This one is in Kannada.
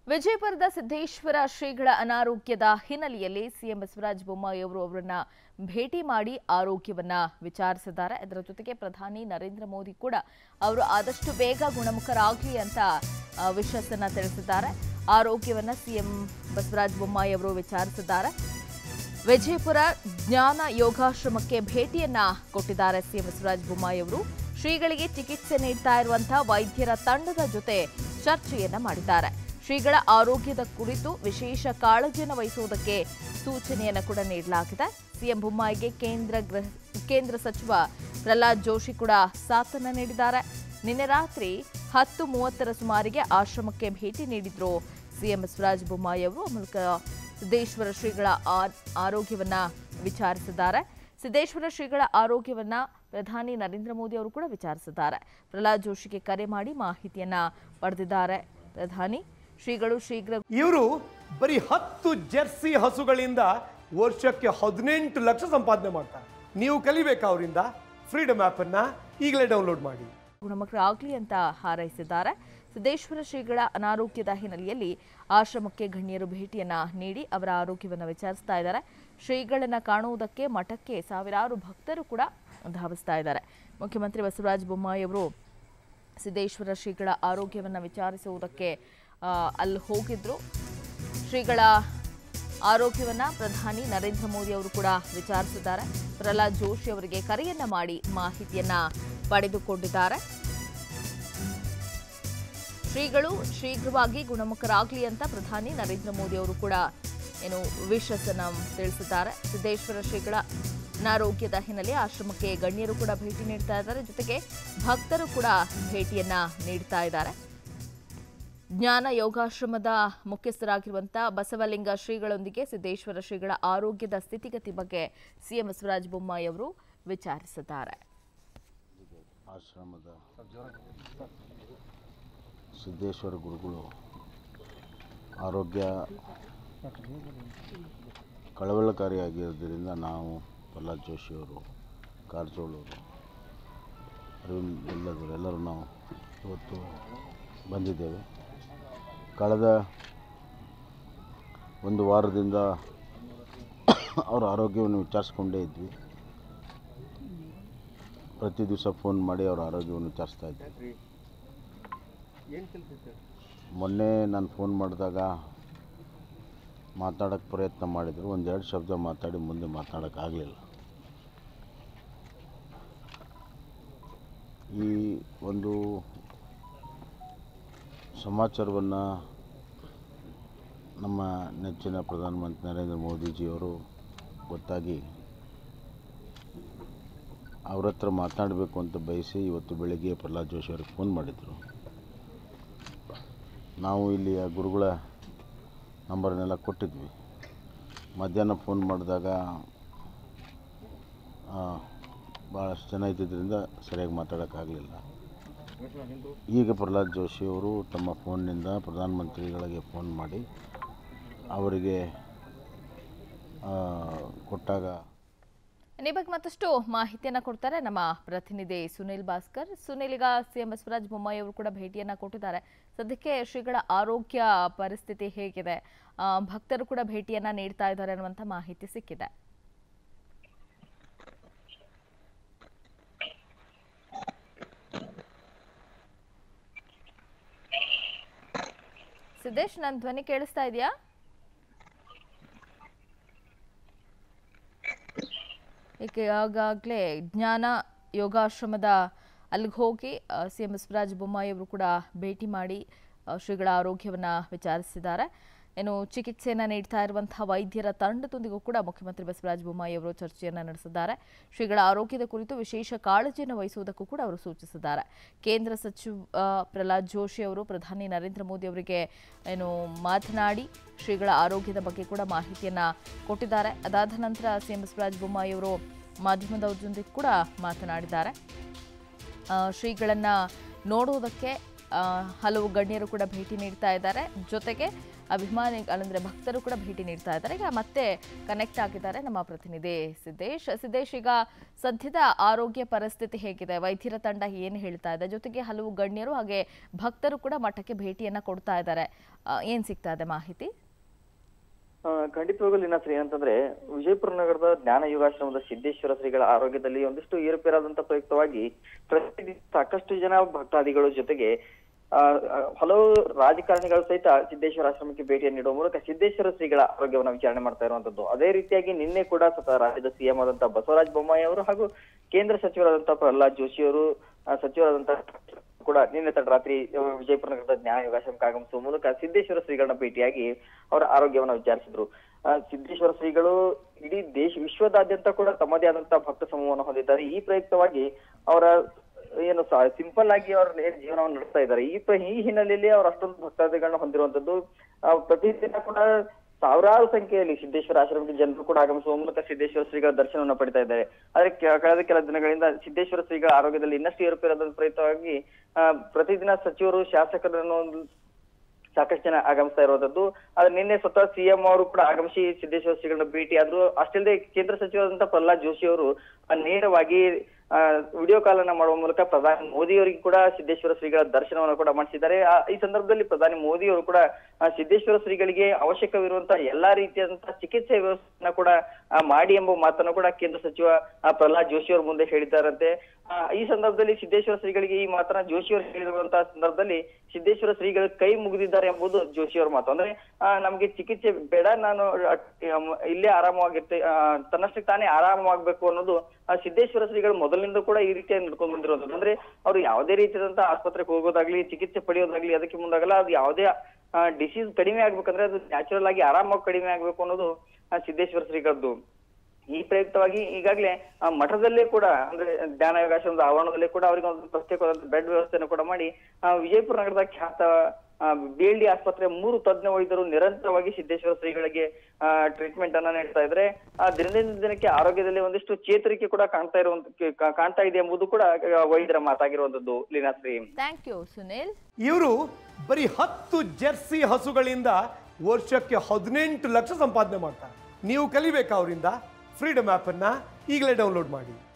ವಿಜಯಪುರದ ಸಿದ್ದೇಶ್ವರ ಶ್ರೀಗಳ ಅನಾರೋಗ್ಯದ ಹಿನ್ನೆಲೆಯಲ್ಲಿ ಸಿಎಂ ಬಸವರಾಜ ಬೊಮ್ಮಾಯಿ ಅವರು ಅವರನ್ನ ಭೇಟಿ ಮಾಡಿ ಆರೋಗ್ಯವನ್ನ ವಿಚಾರಿಸಿದ್ದಾರೆ ಅದರ ಜೊತೆಗೆ ಪ್ರಧಾನಿ ನರೇಂದ್ರ ಮೋದಿ ಕೂಡ ಅವರು ಆದಷ್ಟು ಬೇಗ ಗುಣಮುಖರಾಗಲಿ ಅಂತ ಆ, ವಿಶ್ವಾಸನ ತಿಳಿಸಿದ್ದಾರೆ ಆರೋಗ್ಯವನ್ನ ಸಿಎಂ ಬಸವರಾಜ ಬೊಮ್ಮಾಯಿ ಅವರು ವಿಚಾರಿಸಿದ್ದಾರೆ ವಿಜಯಪುರ ಜ್ಞಾನ ಯೋಗಾಶ್ರಮಕ್ಕೆ ಭೇಟಿಯನ್ನ ಕೊಟ್ಟಿದ್ದಾರೆ ಸಿಎಂ ಬಸವರಾಜ ಬೊಮ್ಮಾಯಿ ಅವರು ಶ್ರೀಗಳಿಗೆ ಚಿಕಿತ್ಸೆ ನೀಡ್ತಾ ಇರುವಂತಹ ವೈದ್ಯರ ತಂಡದ ಜೊತೆ ಚರ್ಚೆಯನ್ನ ಮಾಡಿದ್ದಾರೆ ಶ್ರೀಗಳ ಆರೋಗ್ಯದ ಕುರಿತು ವಿಶೇಷ ಕಾಳಜಿಯನ್ನು ವಹಿಸುವುದಕ್ಕೆ ಸೂಚನೆಯನ್ನು ಕೂಡ ನೀಡಲಾಗಿದೆ ಸಿಎಂ ಬೊಮ್ಮಾಯಿಗೆ ಕೇಂದ್ರ ಗೃಹ ಕೇಂದ್ರ ಸಚಿವ ಪ್ರಹ್ಲಾದ್ ಜೋಶಿ ಕೂಡ ಸಾಥನ್ನ ನೀಡಿದ್ದಾರೆ ನಿನ್ನೆ ರಾತ್ರಿ ಹತ್ತು ಮೂವತ್ತರ ಸುಮಾರಿಗೆ ಆಶ್ರಮಕ್ಕೆ ಭೇಟಿ ನೀಡಿದ್ರು ಸಿಎಂ ಬಸವರಾಜ ಬೊಮ್ಮಾಯಿ ಅವರು ಆ ಮೂಲಕ ಸಿದ್ದೇಶ್ವರ ಶ್ರೀಗಳ ಆ- ಆರೋಗ್ಯವನ್ನ ವಿಚಾರಿಸಿದ್ದಾರೆ ಸಿದ್ದೇಶ್ವರ ಶ್ರೀಗಳ ಆರೋಗ್ಯವನ್ನ ಪ್ರಧಾನಿ ನರೇಂದ್ರ ಮೋದಿ ಅವರು ಕೂಡ ವಿಚಾರಿಸಿದ್ದಾರೆ ಪ್ರಹ್ಲಾದ್ ಜೋಶಿಗೆ ಕರೆ ಮಾಡಿ ಮಾಹಿತಿಯನ್ನ ಪಡೆದಿದ್ದಾರೆ ಪ್ರಧಾನಿ ಶ್ರೀಗಳು ಶೀಘ್ರ ಇವರು ಬರೀ ಹತ್ತು ಜೆರ್ಸಿ ಹಸುಗಳಿಂದ ವರ್ಷಕ್ಕೆ ಹದಿನೆಂಟು ಲಕ್ಷ ಸಂಪಾದನೆ ಮಾಡ್ತಾರೆ ನೀವು ಕಲಿಬೇಕಾ ಅವರಿಂದ ಫ್ರೀಡಮ್ ಅನ್ನ ಈಗಲೇ ಡೌನ್ಲೋಡ್ ಮಾಡಿ ಗುಣಮುಖರಾಗಲಿ ಅಂತ ಹಾರೈಸಿದ್ದಾರೆ ಸಿದ್ದೇಶ್ವರ ಶ್ರೀಗಳ ಅನಾರೋಗ್ಯದ ಹಿನ್ನೆಲೆಯಲ್ಲಿ ಆಶ್ರಮಕ್ಕೆ ಗಣ್ಯರು ಭೇಟಿಯನ್ನ ನೀಡಿ ಅವರ ಆರೋಗ್ಯವನ್ನು ವಿಚಾರಿಸ್ತಾ ಇದ್ದಾರೆ ಶ್ರೀಗಳನ್ನ ಕಾಣುವುದಕ್ಕೆ ಮಠಕ್ಕೆ ಸಾವಿರಾರು ಭಕ್ತರು ಕೂಡ ಧಾವಿಸ್ತಾ ಇದ್ದಾರೆ ಮುಖ್ಯಮಂತ್ರಿ ಬಸವರಾಜ ಬೊಮ್ಮಾಯಿ ಅವರು ಸಿದ್ದೇಶ್ವರ ಶ್ರೀಗಳ ಆರೋಗ್ಯವನ್ನು ವಿಚಾರಿಸುವುದಕ್ಕೆ ಆ, ಅಲ್ಲಿ ಹೋಗಿದ್ರು ಶ್ರೀಗಳ ಆರೋಗ್ಯವನ್ನ ಪ್ರಧಾನಿ ನರೇಂದ್ರ ಮೋದಿ ಅವರು ಕೂಡ ವಿಚಾರಿಸಿದ್ದಾರೆ ಪ್ರಹ್ಲಾದ್ ಜೋಶಿ ಅವರಿಗೆ ಕರೆಯನ್ನ ಮಾಡಿ ಮಾಹಿತಿಯನ್ನ ಪಡೆದುಕೊಂಡಿದ್ದಾರೆ ಶ್ರೀಗಳು ಶೀಘ್ರವಾಗಿ ಗುಣಮುಖರಾಗಲಿ ಅಂತ ಪ್ರಧಾನಿ ನರೇಂದ್ರ ಮೋದಿ ಅವರು ಕೂಡ ಏನು ವಿಶ್ವಾಸನ ತಿಳಿಸಿದ್ದಾರೆ ಸಿದ್ದೇಶ್ವರ ಶ್ರೀಗಳ ಅನಾರೋಗ್ಯದ ಹಿನ್ನೆಲೆ ಆಶ್ರಮಕ್ಕೆ ಗಣ್ಯರು ಕೂಡ ಭೇಟಿ ನೀಡ್ತಾ ಇದ್ದಾರೆ ಜೊತೆಗೆ ಭಕ್ತರು ಕೂಡ ಭೇಟಿಯನ್ನ ನೀಡ್ತಾ ಇದ್ದಾರೆ ಜ್ಞಾನ ಯೋಗಾಶ್ರಮದ ಮುಖ್ಯಸ್ಥರಾಗಿರುವಂತಹ ಬಸವಲಿಂಗ ಶ್ರೀಗಳೊಂದಿಗೆ ಸಿದ್ದೇಶ್ವರ ಶ್ರೀಗಳ ಆರೋಗ್ಯದ ಸ್ಥಿತಿಗತಿ ಬಗ್ಗೆ ಸಿಎಂ ಬಸವರಾಜ ಬೊಮ್ಮಾಯಿ ಅವರು ವಿಚಾರಿಸಿದ್ದಾರೆ ಆಶ್ರಮದ ಸಿದ್ದೇಶ್ವರ ಗುರುಗಳು ಆರೋಗ್ಯ ಕಳವಳಕಾರಿಯಾಗಿರೋದ್ರಿಂದ ನಾವು ಪ್ರಹ್ಲಾದ್ ಜೋಶಿಯವರು ಕಾರಜೋಳವರು ಅರವಿಂದ್ ಎಲ್ಲದರು ಎಲ್ಲರೂ ನಾವು ಇವತ್ತು ಬಂದಿದ್ದೇವೆ ಕಳೆದ ಒಂದು ವಾರದಿಂದ ಅವರ ಆರೋಗ್ಯವನ್ನು ವಿಚಾರಿಸ್ಕೊಂಡೇ ಇದ್ವಿ ಪ್ರತಿ ದಿವಸ ಫೋನ್ ಮಾಡಿ ಅವ್ರ ಆರೋಗ್ಯವನ್ನು ವಿಚಾರಿಸ್ತಾ ಇದ್ವಿ ಮೊನ್ನೆ ನಾನು ಫೋನ್ ಮಾಡಿದಾಗ ಮಾತಾಡೋಕ್ಕೆ ಪ್ರಯತ್ನ ಮಾಡಿದರು ಒಂದೆರಡು ಶಬ್ದ ಮಾತಾಡಿ ಮುಂದೆ ಮಾತಾಡೋಕ್ಕಾಗಲಿಲ್ಲ ಈ ಒಂದು ಸಮಾಚಾರವನ್ನು ನಮ್ಮ ನೆಚ್ಚಿನ ಪ್ರಧಾನಮಂತ್ರಿ ನರೇಂದ್ರ ಮೋದಿಜಿಯವರು ಗೊತ್ತಾಗಿ ಅವ್ರ ಹತ್ರ ಮಾತನಾಡಬೇಕು ಅಂತ ಬಯಸಿ ಇವತ್ತು ಬೆಳಗ್ಗೆ ಪ್ರಹ್ಲಾದ್ ಜೋಶಿ ಅವ್ರಿಗೆ ಫೋನ್ ಮಾಡಿದರು ನಾವು ಇಲ್ಲಿಯ ಗುರುಗಳ ನಂಬರ್ನೆಲ್ಲ ಕೊಟ್ಟಿದ್ವಿ ಮಧ್ಯಾಹ್ನ ಫೋನ್ ಮಾಡಿದಾಗ ಭಾಳಷ್ಟು ಜನ ಇದ್ದಿದ್ದರಿಂದ ಸರಿಯಾಗಿ ಮಾತಾಡೋಕ್ಕಾಗಲಿಲ್ಲ ಈಗ ಪ್ರಹ್ಲಾದ್ ಜೋಶಿ ಅವರು ತಮ್ಮ ಫೋನ್ನಿಂದ ಪ್ರಧಾನಮಂತ್ರಿಗಳಿಗೆ ಫೋನ್ ಮಾಡಿ ಅವರಿಗೆ ಆ, ಕೊಟ್ಟಾಗ ಈ ಬಗ್ಗೆ ಮತ್ತಷ್ಟು ಮಾಹಿತಿಯನ್ನ ಕೊಡ್ತಾರೆ ನಮ್ಮ ಪ್ರತಿನಿಧಿ ಸುನಿಲ್ ಭಾಸ್ಕರ್ ಸುನಿಲ್ ಈಗ ಸಿಎಂ ಬಸವರಾಜ ಬೊಮ್ಮಾಯಿ ಅವರು ಕೂಡ ಭೇಟಿಯನ್ನ ಕೊಟ್ಟಿದ್ದಾರೆ ಸದ್ಯಕ್ಕೆ ಶ್ರೀಗಳ ಆರೋಗ್ಯ ಪರಿಸ್ಥಿತಿ ಹೇಗಿದೆ ಆ, ಭಕ್ತರು ಕೂಡ ಭೇಟಿಯನ್ನ ನೀಡ್ತಾ ಇದ್ದಾರೆ ಅನ್ನುವಂಥ ಮಾಹಿತಿ ಸಿಕ್ಕಿದೆ ಸಿದ್ದೇಶ್ ನನ್ನ ಧ್ವನಿ ಕೇಳಿಸ್ತಾ ಇದೆಯಾ ಏಕೆ ಆಗಾಗಲೇ ಜ್ಞಾನ ಯೋಗಾಶ್ರಮದ ಅಲ್ಲಿಗೆ ಹೋಗಿ ಸಿ ಎಂ ಬಸವರಾಜ ಬೊಮ್ಮಾಯಿ ಅವರು ಕೂಡ ಭೇಟಿ ಮಾಡಿ ಆ, ಶ್ರೀಗಳ ಆರೋಗ್ಯವನ್ನು ವಿಚಾರಿಸಿದ್ದಾರೆ ಏನು ಚಿಕಿತ್ಸೆಯನ್ನು ನೀಡ್ತಾ ಇರುವಂತಹ ವೈದ್ಯರ ತಂಡದೊಂದಿಗೂ ಕೂಡ ಮುಖ್ಯಮಂತ್ರಿ ಬಸವರಾಜ ಬೊಮ್ಮಾಯಿ ಅವರು ಚರ್ಚೆಯನ್ನು ನಡೆಸಿದ್ದಾರೆ ಶ್ರೀಗಳ ಆರೋಗ್ಯದ ಕುರಿತು ವಿಶೇಷ ಕಾಳಜಿಯನ್ನು ವಹಿಸುವುದಕ್ಕೂ ಕೂಡ ಅವರು ಸೂಚಿಸಿದ್ದಾರೆ ಕೇಂದ್ರ ಸಚಿವ ಆ, ಪ್ರಹ್ಲಾದ್ ಜೋಶಿ ಅವರು ಪ್ರಧಾನಿ ನರೇಂದ್ರ ಮೋದಿ ಅವರಿಗೆ ಏನು ಮಾತನಾಡಿ ಶ್ರೀಗಳ ಆರೋಗ್ಯದ ಬಗ್ಗೆ ಕೂಡ ಮಾಹಿತಿಯನ್ನ ಕೊಟ್ಟಿದ್ದಾರೆ ಅದಾದ ನಂತರ ಸಿಎಂ ಬಸವರಾಜ ಬೊಮ್ಮಾಯಿ ಅವರು ಮಾಧ್ಯಮದವರೊಂದಿಗೆ ಕೂಡ ಮಾತನಾಡಿದ್ದಾರೆ ಆ, ಶ್ರೀಗಳನ್ನ ನೋಡುವುದಕ್ಕೆ ಆ, ಹಲವು ಗಣ್ಯರು ಕೂಡ ಭೇಟಿ ನೀಡ್ತಾ ಇದ್ದಾರೆ ಜೊತೆಗೆ ಅಭಿಮಾನಿ ಅಂದ್ರೆ ಭಕ್ತರು ಕೂಡ ಭೇಟಿ ನೀಡ್ತಾ ಇದ್ದಾರೆ ಈಗ ಮತ್ತೆ ಕನೆಕ್ಟ್ ಆಗಿದ್ದಾರೆ ನಮ್ಮ ಪ್ರತಿನಿಧಿ ಸಿದ್ದೇಶ್ ಸಿದ್ದೇಶ್ ಈಗ ಸದ್ಯದ ಆರೋಗ್ಯ ಪರಿಸ್ಥಿತಿ ಹೇಗಿದೆ ವೈದ್ಯರ ತಂಡ ಏನು ಹೇಳ್ತಾ ಇದೆ ಜೊತೆಗೆ ಹಲವು ಗಣ್ಯರು ಹಾಗೆ ಭಕ್ತರು ಕೂಡ ಮಠಕ್ಕೆ ಭೇಟಿಯನ್ನ ಕೊಡ್ತಾ ಇದ್ದಾರೆ ಆ, ಏನ್ ಸಿಗ್ತಾ ಇದೆ ಮಾಹಿತಿ ಆ, ಖಂಡಿತವಾಗ್ಲೂ ಲೀನಾಶ್ರೀ ಏನಂತಂದ್ರೆ ವಿಜಯಪುರ ನಗರದ ಜ್ಞಾನ ಯುಗಾಶ್ರಮದ ಸಿದ್ದೇಶ್ವರ ಶ್ರೀಗಳ ಆರೋಗ್ಯದಲ್ಲಿ ಒಂದಿಷ್ಟು ಏರುಪೇರಾದಂತ ಪ್ರಯುಕ್ತವಾಗಿ ಪ್ರತಿದಿನ ಸಾಕಷ್ಟು ಜನ ಭಕ್ತಾದಿಗಳು ಜೊತೆಗೆ ಆ, ಆ, ಹಲವು ರಾಜಕಾರಣಿಗಳು ಸಹಿತ ಸಿದ್ದೇಶ್ವರ ಆಶ್ರಮಕ್ಕೆ ಭೇಟಿಯನ್ನು ನೀಡುವ ಮೂಲಕ ಸಿದ್ದೇಶ್ವರ ಶ್ರೀಗಳ ಆರೋಗ್ಯವನ್ನು ವಿಚಾರಣೆ ಮಾಡ್ತಾ ಇರುವಂತದ್ದು ಅದೇ ರೀತಿಯಾಗಿ ನಿನ್ನೆ ಕೂಡ ಸ್ವತಃ ರಾಜ್ಯದ ಸಿಎಂ ಆದಂತಹ ಬಸವರಾಜ ಬೊಮ್ಮಾಯಿ ಅವರು ಹಾಗೂ ಕೇಂದ್ರ ಸಚಿವರಾದಂತಹ ಪ್ರಹ್ಲಾದ್ ಜೋಶಿ ಅವರು ಆ, ಸಚಿವರಾದಂತಹ ಕೂಡ ನಿನ್ನೆ ತಡರಾತ್ರಿ ವಿಜಯಪುರ ನಗರದ ಜ್ಞಾನ ಯೋಗಾಶ್ರಮಕ್ಕೆ ಆಗಮಿಸುವ ಮೂಲಕ ಸಿದ್ದೇಶ್ವರ ಶ್ರೀಗಳನ್ನ ಭೇಟಿಯಾಗಿ ಅವರ ಆರೋಗ್ಯವನ್ನ ವಿಚಾರಿಸಿದ್ರು ಆ, ಸಿದ್ದೇಶ್ವರ ಶ್ರೀಗಳು ಇಡೀ ದೇಶ ವಿಶ್ವದಾದ್ಯಂತ ಕೂಡ ತಮ್ಮದೇ ಆದಂತಹ ಭಕ್ತ ಸಮೂಹವನ್ನು ಹೊಂದಿದ್ದಾರೆ ಈ ಪ್ರಯುಕ್ತವಾಗಿ ಅವರ ಏನು ಸಿಂಪಲ್ ಆಗಿ ಅವ್ರ ಏನ್ ಜೀವನವನ್ನು ನಡೆಸ್ತಾ ಇದ್ದಾರೆ ಈ ಪ್ರ- ಈ ಹಿನ್ನೆಲೆಯಲ್ಲಿ ಅವ್ರು ಅಷ್ಟೊಂದು ಭಕ್ತಾದಿಗಳನ್ನ ಹೊಂದಿರುವಂತದ್ದು ಆ, ಪ್ರತಿದಿನ ಕೂಡ ಸಾವಿರಾರು ಸಂಖ್ಯೆಯಲ್ಲಿ ಸಿದ್ದೇಶ್ವರ ಆಶ್ರಮಕ್ಕೆ ಜನರು ಕೂಡ ಆಗಮಿಸುವ ಮೂಲಕ ಸಿದ್ದೇಶ್ವರ ಶ್ರೀಗಳ ದರ್ಶನವನ್ನು ಪಡಿತಾ ಇದ್ದಾರೆ ಆದ್ರೆ ಕೆ- ಕಳೆದ ಕೆಲ ದಿನಗಳಿಂದ ಸಿದ್ದೇಶ್ವರ ಶ್ರೀಗಳ ಆರೋಗ್ಯದಲ್ಲಿ ಇನ್ನಷ್ಟು ಏರುಪೇರಾದ ಪ್ರಯುಕ್ತವಾಗಿ ಆ, ಪ್ರತಿದಿನ ಸಚಿವರು ಶಾಸಕರನ್ನು ಸಾಕಷ್ಟು ಜನ ಆಗಮಿಸ್ತಾ ಇರುವಂತದ್ದು ಆದ್ರೆ ನಿನ್ನೆ ಸ್ವತಃ ಸಿಎಂ ಅವರು ಕೂಡ ಆಗಮಿಸಿ ಸಿದ್ದೇಶ್ವರ ಶ್ರೀಗಳನ್ನ ಭೇಟಿ ಆದ್ರು ಅಷ್ಟಲ್ಲದೆ ಕೇಂದ್ರ ಸಚಿವರಾದಂತಹ ಪ್ರಹ್ಲಾದ್ ಜೋಶಿ ಅವರು ಆ, ನೇರವಾಗಿ ವಿಡಿಯೋ ಕಾಲ್ ಅನ್ನ ಮಾಡುವ ಮೂಲಕ ಪ್ರಧಾನಿ ಮೋದಿ ಅವರಿಗೆ ಕೂಡ ಸಿದ್ದೇಶ್ವರ ಶ್ರೀಗಳ ದರ್ಶನವನ್ನು ಕೂಡ ಮಾಡಿಸಿದ್ದಾರೆ ಆ, ಈ ಸಂದರ್ಭದಲ್ಲಿ ಪ್ರಧಾನಿ ಮೋದಿ ಅವರು ಕೂಡ ಆ, ಸಿದ್ದೇಶ್ವರ ಶ್ರೀಗಳಿಗೆ ಅವಶ್ಯಕವಿರುವಂತಹ ಎಲ್ಲಾ ರೀತಿಯಾದಂತಹ ಚಿಕಿತ್ಸೆ ವ್ಯವಸ್ಥೆಯನ್ನ ಕೂಡ ಆ, ಮಾಡಿ ಎಂಬ ಮಾತನ್ನು ಕೂಡ ಕೇಂದ್ರ ಸಚಿವ ಆ, ಪ್ರಹ್ಲಾದ್ ಜೋಶಿ ಅವರು ಮುಂದೆ ಹೇಳಿದ್ದಾರಂತೆ ಆ, ಈ ಸಂದರ್ಭದಲ್ಲಿ ಸಿದ್ದೇಶ್ವರ ಶ್ರೀಗಳಿಗೆ ಈ ಮಾತನ್ನ ಜೋಶಿ ಅವರು ಹೇಳಿರುವಂತಹ ಸಂದರ್ಭದಲ್ಲಿ ಸಿದ್ದೇಶ್ವರ ಶ್ರೀಗಳು ಕೈ ಮುಗಿದಿದ್ದಾರೆ ಎಂಬುದು ಜೋಶಿ ಅವರ ಮಾತು ಅಂದ್ರೆ ಆ, ನಮ್ಗೆ ಚಿಕಿತ್ಸೆ ಬೇಡ ನಾನು ಅಟ್- ಅಮ್, ಇಲ್ಲೇ ಆರಾಮವಾಗಿರ್ತೆ ಆ, ತನ್ನಷ್ಟಕ್ಕೆ ತಾನೇ ಆರಾಮವಾಗಬೇಕು ಅನ್ನೋದು ಆ, ಸಿದ್ದೇಶ್ವರ ಶ್ರೀಗಳು ಮೊದಲಿನಿಂದ ಕೂಡ ಈ ರೀತಿಯಾಗಿ ನಡ್ಕೊಂಡು ಬಂದಿರೋದು ಅಂದ್ರೆ ಅವರು ಯಾವುದೇ ರೀತಿಯಾದಂತಹ ಆಸ್ಪತ್ರೆಗೆ ಹೋಗೋದಾಗ್ಲಿ ಚಿಕಿತ್ಸೆ ಪಡೆಯೋದಾಗ್ಲಿ ಅದಕ್ಕೆ ಮುಂದಾಗಲ್ಲ ಅದು ಯಾವುದೇ ಡಿಸೀಸ್ ಕಡಿಮೆ ಆಗ್ಬೇಕಂದ್ರೆ ಅದು ನ್ಯಾಚುರಲ್ ಆಗಿ ಆರಾಮಾಗಿ ಕಡಿಮೆ ಆಗ್ಬೇಕು ಅನ್ನೋದು ಆ, ಸಿದ್ದೇಶ್ವರ ಶ್ರೀಗಳದ್ದು ಈ ಪ್ರಯುಕ್ತವಾಗಿ ಈಗಾಗಲೇ ಆ ಮಠದಲ್ಲೇ ಕೂಡ ಅಂದ್ರೆ ಜ್ಞಾನ ಯೋಗಾಶ್ರಮದ ಆವರಣದಲ್ಲೇ ಕೂಡ ಅವರಿಗೆ ಒಂದು ಪ್ರತ್ಯೇಕವಾದ ಬೆಡ್ ವ್ಯವಸ್ಥೆಯನ್ನು ಕೂಡ ಮಾಡಿ ಆ, ವಿಜಯಪುರ ನಗರದ ಖ್ಯಾತ ಬಿ ಎಲ್ ಡಿ ಆಸ್ಪತ್ರೆ ಮೂರು ತಜ್ಞ ವೈದ್ಯರು ನಿರಂತರವಾಗಿ ಸಿದ್ದೇಶ್ವರ ಶ್ರೀಗಳಿಗೆ ಟ್ರೀಟ್ಮೆಂಟ್ ಅನ್ನ ನೀಡ್ತಾ ಇದ್ರೆ ಆ ದಿನದಿಂದ ದಿನಕ್ಕೆ ಆರೋಗ್ಯದಲ್ಲಿ ಒಂದಿಷ್ಟು ಚೇತರಿಕೆ ಕೂಡ ಕಾಣ್ತಾ ಇರುವಂತ ಕಾ- ಕಾಣ್ತಾ ಇದೆ ಎಂಬುದು ಕೂಡ ಆ, ವೈದ್ಯರ ಮಾತಾಗಿರುವಂತದ್ದು ಲೀನಾಶ್ರೀ ಥ್ಯಾಂಕ್ ಯು ಸುನಿಲ್ ಇವರು ಬರೀ ಹತ್ತು ಜೆರ್ಸಿ ಹಸುಗಳಿಂದ ವರ್ಷಕ್ಕೆ ಹದಿನೆಂಟು ಲಕ್ಷ ಸಂಪಾದನೆ ಮಾಡ್ತಾರೆ ನೀವು ಕಲಿಬೇಕಾ ಅವರಿಂದ ಫ್ರೀಡಮ್ ಆ್ಯಪನ್ನು ಈಗಲೇ ಡೌನ್ಲೋಡ್ ಮಾಡಿ